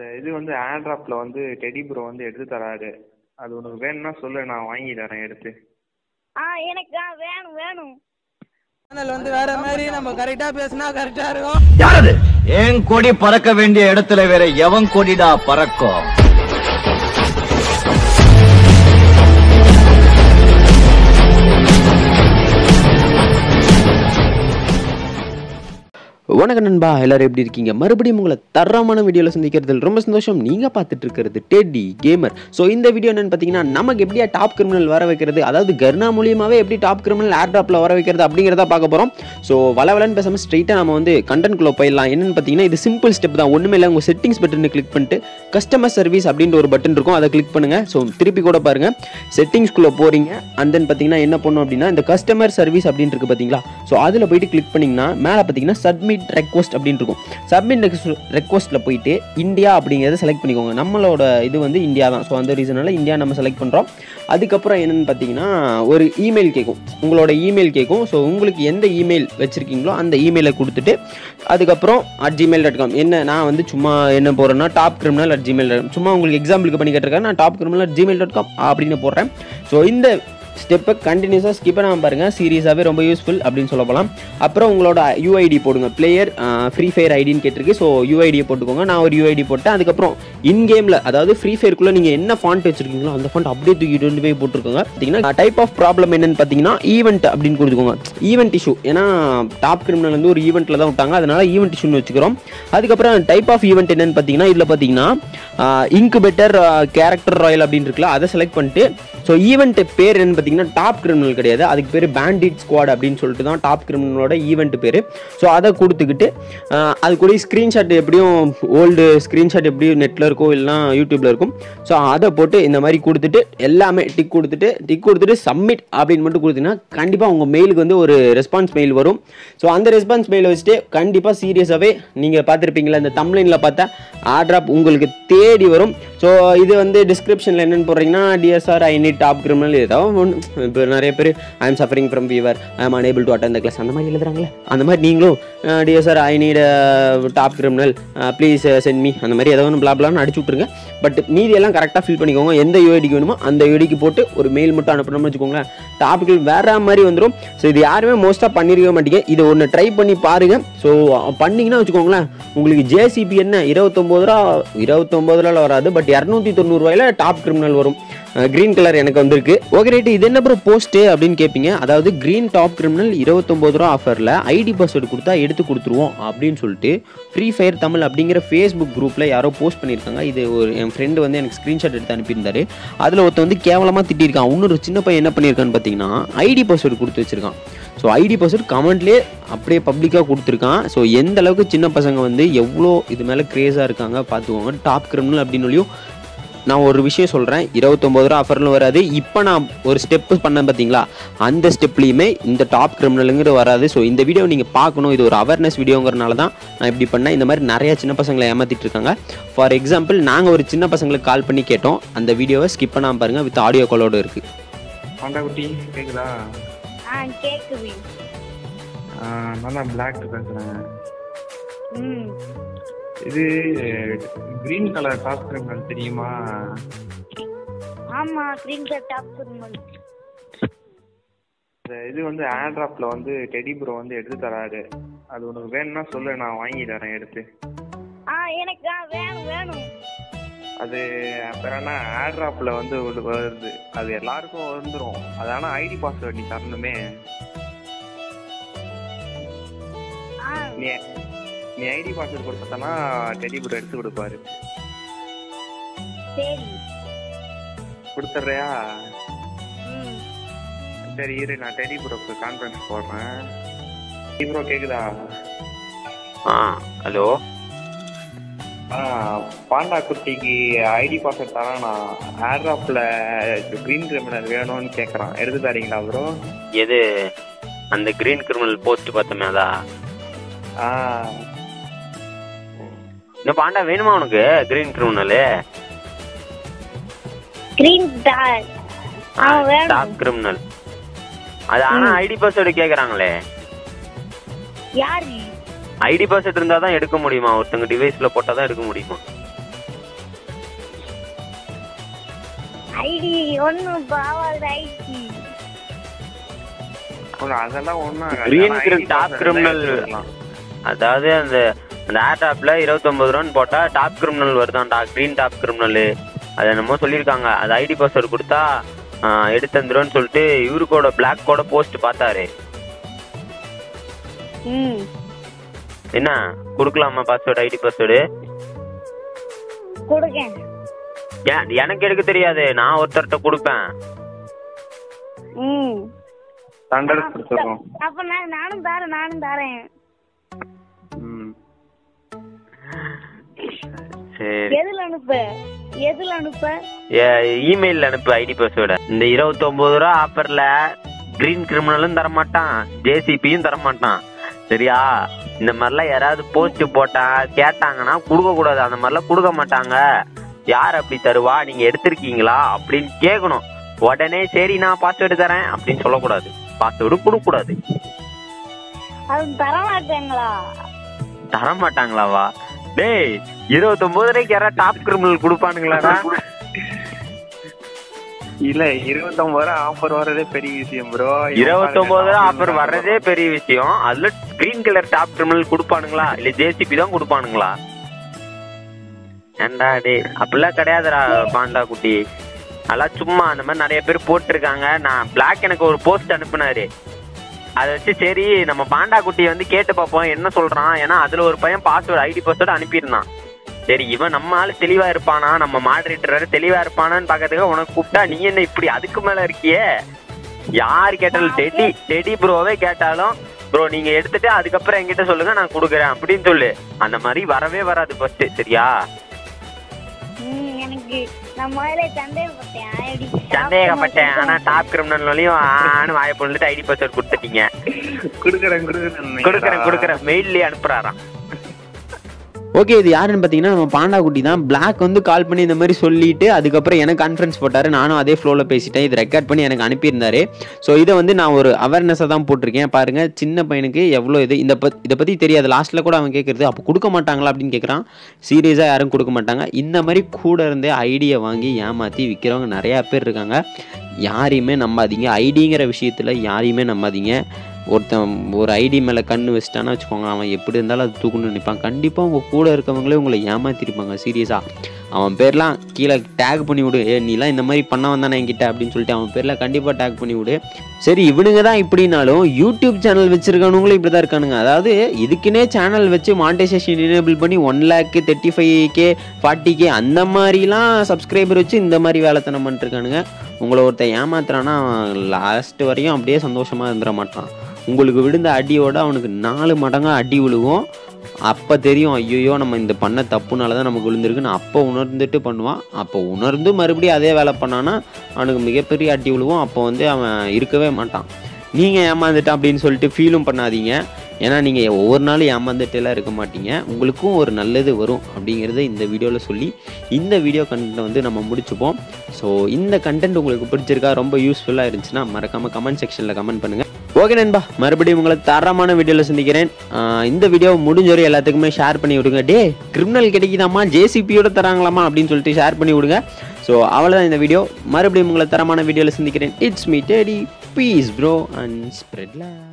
இது வந்து ஏர்ட்ராப்ல வந்து டெடி ப்ரோ வந்து எடுத்து தராரு அது உனக்கு வேணும்னா சொல்லு நான் வாங்கி தரேன் எடுத்து ஆ எனக்கு ஆ வேணும் வேணும் சேனல் வந்து வேற மாதிரி நம்ம கரெக்டா பேசினா கரெக்டா இருக்கும் யாரது என் கொடி பறக்க வேண்டிய இடத்துல வேற எவன் கொடிடா பறக்கும் வணக்கம் நண்பா எல்லாரும் எப்படி இருக்கீங்க மறுபடியும் உங்களை தரமான வீடியோவில் சந்திக்கிறதுல ரொம்ப சந்தோஷம் நீங்கள் பார்த்துட்டு இருக்கிறது டெடி கேமர் ஸோ இந்த வீடியோ என்னன்னு பார்த்தீங்கன்னா நமக்கு எப்படியா டாப் கிரிமினல் வர வைக்கிறது அதாவது கர்னா மூலியமாகவே எப்படி டாப் கிரிமினல் ஏர்ட்ராப்பில் வர வைக்கிறது அப்படிங்கிறத பார்க்க போகிறோம் ஸோ வளவலன்னு பேசாமல் ஸ்ட்ரைட்டாக நம்ம வந்து கண்டென்ட்குள்ளே போயிடலாம் என்னன்னு பார்த்தீங்கன்னா இது சிம்பிள் ஸ்டெப் தான் ஒன்றுமே இல்லை உங்கள் செட்டிங்ஸ் பட்டனை கிளிக் பண்ணிட்டு கஸ்டமர் சர்வீஸ் அப்படின்ற ஒரு பட்டன் இருக்கும் அதை கிளிக் பண்ணுங்கள் ஸோ திருப்பி கூட பாருங்கள் செட்டிங்ஸ்குள்ளே போகிறீங்க அண்ட் தென் பார்த்தீங்கன்னா என்ன பண்ணும் அப்படின்னா இந்த கஸ்டமர் சர்வீஸ் அப்படின்னு இருக்கு பார்த்தீங்களா ஸோ அதில் போயிட்டு கிளிக் பண்ணிங்கன்னா மேலே பார்த்தீங்கன்னா சப்மிட் ரெக்வஸ்ட் அப்படின்னு இருக்கும் சப்மிட் ரெக்வஸ்ட்டில் போயிட்டு இந்தியா அப்படிங்கிறத செலக்ட் பண்ணிக்கோங்க நம்மளோட இது வந்து இந்தியா தான் ஸோ அந்த ரீசனால இந்தியா நம்ம செலக்ட் பண்ணுறோம் அதுக்கப்புறம் என்னென்னு பார்த்தீங்கன்னா ஒரு இமெயில் கேட்கும் உங்களோட இமெயில் கேட்கும் ஸோ உங்களுக்கு எந்த இமெயில் வச்சுருக்கீங்களோ அந்த இமெயிலை கொடுத்துட்டு அதுக்கப்புறம் அட் ஜிமெயில் டாட் காம் என்ன நான் வந்து சும்மா என்ன போடுறேன்னா டாப் கிரிமினல் அட் ஜிமெயில் சும்மா உங்களுக்கு எக்ஸாம்பிளுக்கு பண்ணி கேட்டிருக்கேன் நான் top criminal at Gmail dot com அப்படின்னு போடுறேன் ஸோ இந்த ஸ்டெப்பை கண்டினியூஸாக ஸ்கிப் பண்ணாமல் பாருங்கள் சீரியஸாகவே ரொம்ப யூஸ்ஃபுல் அப்படின்னு சொல்ல போகலாம் அப்புறம் உங்களோட யூஐடி போடுங்க பிளேயர் ஃப்ரீ ஃபயர் ஐடின்னு கேட்டிருக்கு ஸோ யூஐடியை போட்டுக்கோங்க நான் ஒரு யூஐடி போட்டேன் அதுக்கப்புறம் இன் கேமில் அதாவது ஃப்ரீ ஃபயருக்குள்ளே நீங்கள் என்ன ஃபாண்ட் வச்சிருக்கீங்களோ அந்த ஃபாண்ட் அப்படியே தூக்கிட்டு வந்து போய் போட்டிருக்கோங்க பார்த்தீங்கன்னா டைப் ஆஃப் ப்ராப்ளம் என்னன்னு பார்த்தீங்கன்னா ஈவெண்ட் அப்படின்னு கொடுத்துக்கோங்க ஈவெண்ட் இஷ்யூ ஏன்னா டாப் கிரிமினல் வந்து ஒரு ஈவெண்ட்டில் தான் விட்டாங்க அதனால ஈவெண்ட் இஷ்யூன்னு வச்சுக்கிறோம் அதுக்கப்புறம் டைப் ஆஃப் ஈவெண்ட் என்னன்னு பார்த்தீங்கன்னா இதில் பார்த்தீங்கன்னா இன்குபேட்டர் கேரக்டர் ராயல் அப்படின்னு இருக்குல்ல அதை செலக்ட் பண்ணிட்டு ஸோ ஈவெண்ட் பேர் என்னன்னு பார்த்தீங்கன்னா டாப் கிரிமினல் கிடையாது அதுக்கு பேர் பேண்டிட் ஸ்குவாட் அப்படின்னு சொல்லிட்டு தான் டாப் கிரிமினலோட ஈவெண்ட் பேர் ஸோ அதை கொடுத்துக்கிட்டு ஆஹ், அது கூட ஸ்க்ரீன்ஷாட் எப்படியும் ஓல்டு ஸ்க்ரீன்ஷாட் எப்படியும் நெட்டில் இருக்கோ இல்லைனா யூடியூப்பில் இருக்கும் ஸோ அதை போட்டு இந்த மாதிரி கொடுத்துட்டு எல்லாமே டிக் கொடுத்துட்டு டிக் கொடுத்துட்டு சப்மிட் அப்படின்னு மட்டும் கொடுத்தீங்கன்னா கண்டிப்பாக உங்கள் மெயிலுக்கு வந்து ஒரு ரெஸ்பான்ஸ் மெயில் வரும் ஸோ அந்த ரெஸ்பான்ஸ் மெயிலை வச்சுட்டு கண்டிப்பாக சீரியஸாகவே நீங்கள் பார்த்துருப்பீங்களா இந்த தம்லைனில் பார்த்தா ஆட்ராப் உங்களுக்கு தேடி வரும் ஸோ இது வந்து டிஸ்கிரிப்ஷனில் என்னென்னு போடுறீங்கன்னா DSR I need top criminal ஏதாவது ஒன்று இப்போ நிறைய பேர் I am suffering from fever I am unable to attend the class அந்த மாதிரி எழுதுறாங்களே அந்த மாதிரி நீங்களும் DSR I need top criminal please send me அந்த மாதிரி ஏதோ ஒன்று பிளாப்லான்னு அடிச்சு விட்ருங்க பட் மீதி எல்லாம் கரெக்டாக ஃபில் பண்ணிக்கோங்க எந்த யூஐடிக்கு வேணுமோ அந்த யூஐடிக்கு போட்டு ஒரு மெயில் மட்டும் அனுப்பணும்னு வச்சுக்கோங்களேன் டாபிக்கள் வேற மாதிரி வந்துடும் ஸோ இது யாருமே மோஸ்ட்டாக பண்ணிருக்க மாட்டீங்க இதை ஒன்று ட்ரை பண்ணி பாருங்க ஸோ பண்ணீங்கன்னா வச்சுக்கோங்களேன் உங்களுக்கு ஜேசிபி என்ன இருபத்தொம்போது ரூபா இருபத்தொம்போது ரூபாயில் வராது பட் இரநூத்தி தொண்ணூறுவாயில் டாப் கிரிமினல் வரும் க்ரீன் கலர் எனக்கு வந்திருக்கு ஓகே ரைட்டு இது என்ன ப்ரோ போஸ்ட்டு அப்படின்னு கேட்பீங்க அதாவது க்ரீன் டாப் கிரிமினல் இருபத்தொம்போது ரூபா ஆஃபரில் ஐடி பாஸ்வேர்டு கொடுத்தா எடுத்து கொடுத்துருவோம் அப்படின்னு சொல்லிட்டு ஃப்ரீ ஃபயர் தமிழ் அப்படிங்கிற ஃபேஸ்புக் குரூப்பில் யாரோ போஸ்ட் பண்ணியிருக்காங்க இது ஒரு என் ஃப்ரெண்டு வந்து எனக்கு ஸ்க்ரீன்ஷாட் எடுத்து அனுப்பியிருந்தாரு அதில் ஒருத்தன் வந்து கேவலமாக திட்டிருக்கான் இன்னொரு சின்ன பையன் என்ன பண்ணியிருக்கான்னு பார்த்தீங்கன்னா ஐடி பாஸ்வேர்டு கொடுத்து வச்சிருக்கான் ஸோ ஐடி பாஸ்வேர்டு கமெண்ட்லேயே அப்படியே பப்ளிக்காக கொடுத்துருக்கான் ஸோ எந்த அளவுக்கு சின்ன பசங்க வந்து எவ்வளோ இது மேலே க்ரேஸாக இருக்காங்க பார்த்துக்கோங்க டாப் கிரிமினல் அப்படின்னு நான் ஒரு விஷயம் சொல்கிறேன் இருபத்தொம்போது ரூபா ஆஃபர்னு வராது இப்போ நான் ஒரு ஸ்டெப்பு பண்ணேன் பார்த்தீங்களா அந்த ஸ்டெப்லேயுமே இந்த டாப் கிரிமினலுங்கிறது வராது ஸோ இந்த வீடியோ நீங்கள் பார்க்கணும் இது ஒரு அவேர்னஸ் வீடியோங்கிறனால தான் நான் இப்படி பண்ணேன் இந்த மாதிரி நிறைய சின்ன பசங்களை ஏமாற்றிட்டு இருக்காங்க ஃபார் எக்ஸாம்பிள் நாங்கள் ஒரு சின்ன பசங்களுக்கு கால் பண்ணி கேட்டோம் அந்த வீடியோவை ஸ்கிப் பண்ணாமல் பாருங்கள் வித் ஆடியோ காலோடு இருக்குது பாண்டா குட்டி கேக்குதா ஆ கேக்குது ஆஹ் நான் தான் பிளாக் பேசுறேன் ம் இது கிரீன் கலர் டாப் கிரிமினல் தெரியுமா ஆமா கிரீன் கலர் டாப் குருமல் இந்த இது வந்து ஏர்ட்ராப்ல வந்து டெடி ப்ரோ வந்து எடுத்து தராரு அது உனக்கு வேணும்னா சொல்லு நான் வாங்கி தரேன் எடுத்து ஆ எனக்கு ஆ வேணும் வேணும் அது அப்புறம் என்ன ஏர்ட்ராப்ல வந்து ஒரு வருது அது எல்லாருக்கும் வந்துடும் அது ஆனால் ஐடி பாஸ்வேர்டு நீ தரணுமே ஆ நீ நீ ஐடி பாஸ்வேர்டு கொடுத்தனா டெடி ப்ரோ எடுத்து கொடுப்பாரு சரி கொடுத்துட்றியா ம் சரி இரு நான் டெடி ப்ரோக்கு கான்ஃபரன்ஸ் போடுறேன் டெடி ப்ரோ கேக்குதா ஆ ஹலோ ஆ பாண்டா குட்டிக்கு ஐடி பாஸ்வேர்ட் தரான் நான் ஏர்ட்ராப்ல கிரீன் கிரிமினல் வேணும்னு கேட்குறான் எடுத்து தரீங்களா ப்ரோ எது அந்த கிரீன் கிரிமினல் போஸ்ட் பார்த்தோமே அதா ஆ இந்த பாண்டா வேணுமா உனக்கு கிரீன் கிரிமினலு கிரீன் டாட் ஆ வேணும் டாப் கிரிமினல் அது ஆனா ஐடி பாஸ்வேர்டு கேக்குறாங்களே யாரு ஐடி பாஸ்வேர்டு இருந்தா தான் எடுக்க முடியுமா ஒருத்தங்க டிவைஸ்ல போட்டா தான் எடுக்க முடியுமா ஐடி ஒண்ணு பாவாது ஐடி அதெல்லாம் ஒண்ணும் Green crim- top criminal. அதாவது அந்த அந்த ஏர்டாப்ல இருபத்தொன்பது ரூபான்னு போட்டா டாப் கிரிமினல் வருதான்டா க்ரீன் டாப் கிரிமினல் அது என்னமோ சொல்லியிருக்காங்க அது ஐடி பாஸ்வேர்டு கொடுத்தா ஆ, எடுத்து தந்துருன்னு சொல்லிட்டு இவருக்கோட பிளாக் கோட போஸ்ட் பார்த்தாரு ம் என்ன கொடுக்கலாமா பாஸ்வேர்டு ஐடி பாஸ்வேர்டு கொடுக்கேன் ஏன் எனக்கு எடுக்க தெரியாது நான் ஒருத்தர்கிட்ட கொடுப்பேன் ம் தண்டர் கொடுத்துறோம் அப்ப நான் நானும் தரேன் நானும் தரேன் ம் சரி எதுல அனுப்ப எதுல அனுப்ப இமெயில் அனுப்பு ஐடி பாஸ்வேர்டு இந்த இருபத்தொன்பது ரூபா ஆஃபர்ல கிரீன் கிரிமினலும் தர மாட்டான் ஜேசிபியும் தர மாட்டான் சரியா இந்த மாதிரிலாம் யாராவது போஸ்ட் போட்டா கேட்டாங்கன்னா கொடுக்க கூடாது அந்த மாதிரிலாம் கொடுக்க மாட்டாங்க யார் அப்படி தருவா நீங்க எடுத்திருக்கீங்களா அப்படின்னு கேட்கணும் உடனே சரி நான் பாஸ்வேர்டு தரேன் அப்படின்னு சொல்லக்கூடாது பாஸ்வேர்டு கொடுக்க கூடாது அது தர மாட்டேங்களா தர மாட்டாங்களாவா டேய் இருபத்தொன்பது ரூபாய்க்கு யாராவது டாப் கிரிமினல் கொடுப்பானுங்களாடா இல்ல இருபத்தொன்பது ரூபா ஆஃபர் வர்றதே பெரிய விஷயம் ப்ரோ இருபத்தொன்பது ரூபா ஆஃபர் வர்றதே பெரிய விஷயம் அதுல கிரீன் கலர் டாப் கிரிமினல் கொடுப்பானுங்களா இல்ல ஜேசிபி தான் கொடுப்பானுங்களா ஏன்டா டே அப்படிலாம் கிடையாதுடா பாண்டா குட்டி அதெல்லாம் சும்மா அந்த மாதிரி நிறைய பேர் போட்டிருக்காங்க நான் பிளாக் எனக்கு ஒரு போஸ்ட் அனுப்புனாரு அதை வச்சு சரி நம்ம பாண்டா குட்டி வந்து கேட்டு பார்ப்போம் என்ன சொல்றான் ஏன்னா அதுல ஒரு பையன் பாஸ்வேர்டு ஐடி பாஸ்வேர்டு அனுப்பியிருந்தான் சரி இவன் நம்ம ஆளு தெளிவா இருப்பானா நம்ம மாடரேட்டர் தெளிவா இருப்பானான்னு பாக்கிறதுக்கு உனக்கு கூப்பிட்டா நீ என்ன இப்படி அதுக்கு மேல இருக்கியே யார் கேட்டாலும் டெடி டெடி ப்ரோவே கேட்டாலும் ப்ரோ நீங்க எடுத்துட்டு அதுக்கப்புறம் என்கிட்ட சொல்லுங்க நான் கொடுக்குறேன் அப்படின்னு சொல்லு அந்த மாதிரி வரவே வராது ஃபர்ஸ்ட் சரியா ம் எனக்கு நான் முதல்ல சந்தேகப்பட்டேன் ஐடி சந்தேகப்பட்டேன் ஆனா டாப் கிரிமினல்லையும் ஆனு வாய பொண்ணுட்டு ஐடி பாஸ்வேர்ட் கொடுத்துட்டீங்க குடுக்குறேன் குடுக்குறேன் கொடுக்குறேன் கொடுக்குறேன் மெயில்லயே அனுப்புறாராம் ஓகே இது யாருன்னு பார்த்தீங்கன்னா நம்ம பாண்டா குட்டி தான் பிளாக் வந்து கால் பண்ணி இந்த மாதிரி சொல்லிட்டு அதுக்கப்புறம் எனக்கு கான்ஃபரன்ஸ் போட்டார் நானும் அதே ஃப்ளோவில் பேசிட்டேன் இது ரெக்கார்ட் பண்ணி எனக்கு அனுப்பியிருந்தாரு ஸோ இதை வந்து நான் ஒரு அவேர்னஸாக தான் போட்டிருக்கேன் பாருங்கள் சின்ன பையனுக்கு எவ்வளோ இது இந்த பத் இதை பற்றி தெரியாது லாஸ்ட்டில் கூட அவன் கேட்குறது அப்போ கொடுக்க மாட்டாங்களா அப்படின்னு கேட்குறான் சீரியஸாக யாரும் கொடுக்க மாட்டாங்க இந்த மாதிரி கூட இருந்தே ஐடியை வாங்கி ஏமாற்றி விற்கிறவங்க நிறையா பேர் இருக்காங்க யாரையுமே நம்பாதீங்க ஐடிங்கிற விஷயத்தில் யாரையுமே நம்பாதீங்க ஒருத்தன் ஒரு ஐடி மேலே கண்ணு வச்சிட்டான்னு வச்சுக்கோங்க அவன் எப்படி இருந்தாலும் அது தூக்கணும்னு நினைப்பான் கண்டிப்பாக உங்கள் கூட இருக்கவங்களே உங்களை ஏமாத்திருப்பாங்க சீரியஸாக அவன் பேர்லாம் கீழே டேக் பண்ணி விடு ஏ நீலாம் இந்த மாதிரி பண்ண வந்தானே என்கிட்ட அப்படின்னு சொல்லிட்டு அவன் பேர்லாம் கண்டிப்பாக டேக் பண்ணி விடு சரி இவனுங்க தான் இப்படினாலும் யூடியூப் சேனல் வச்சிருக்கவங்களும் இப்படி தான் இருக்கானுங்க அதாவது இதுக்குன்னே சேனல் வச்சு மானிட்டைசேஷன் எனேபிள் பண்ணி one lakh thirty five K forty K அந்த மாதிரிலாம் சப்ஸ்கிரைபர் வச்சு இந்த மாதிரி வேலைத்தனம் பண்ணிட்டுருக்கானுங்க உங்களை ஒருத்தன் ஏமாத்துறான்னா லாஸ்ட் வரையும் அப்படியே சந்தோஷமாக இருந்துட மாட்டான் உங்களுக்கு விழுந்த அடியோட அவனுக்கு நாலு மடங்காக அடி விழுகும் அப்போ தெரியும் ஐயோ நம்ம இந்த பண்ண தப்புனால தான் நமக்கு விழுந்திருக்குன்னு அப்போ உணர்ந்துட்டு பண்ணுவான் அப்போ உணர்ந்து மறுபடியும் அதே வேலை பண்ணான்னா அவனுக்கு மிகப்பெரிய அடி விழுவும் அப்போ வந்து அவன் இருக்கவே மாட்டான் நீங்கள் ஏமாந்துட்டான் அப்படின்னு சொல்லிட்டு ஃபீலும் பண்ணாதீங்க ஏன்னா நீங்கள் ஒவ்வொரு நாளும் ஏமாந்துட்டுலாம் இருக்க மாட்டீங்க உங்களுக்கும் ஒரு நல்லது வரும் அப்படிங்கிறத இந்த வீடியோவில் சொல்லி இந்த வீடியோ கண்டென்ட் வந்து நம்ம முடிச்சுப்போம் ஸோ இந்த கண்டென்ட் உங்களுக்கு பிடிச்சிருக்கா ரொம்ப யூஸ்ஃபுல்லாக இருந்துச்சுன்னா மறக்காமல் கமெண்ட் செக்ஷனில் கமெண்ட் பண்ணுங்கள் ஓகே நண்பா மறுபடியும் உங்களை தரமான வீடியோவில் சந்திக்கிறேன் ஆஹ் இந்த வீடியோ முடிஞ்ச வரை எல்லாத்துக்குமே ஷேர் பண்ணி விடுங்க டே கிரிமினல் கிடைக்குதாம்மா ஜேசிபியோட தராங்களாமா அப்படின்னு சொல்லிட்டு ஷேர் பண்ணி விடுங்க ஸோ அவ்வளோதான் இந்த வீடியோ மறுபடியும் உங்களை தரமான வீடியோவில் சந்திக்கிறேன் it's me daddy peace bro and spread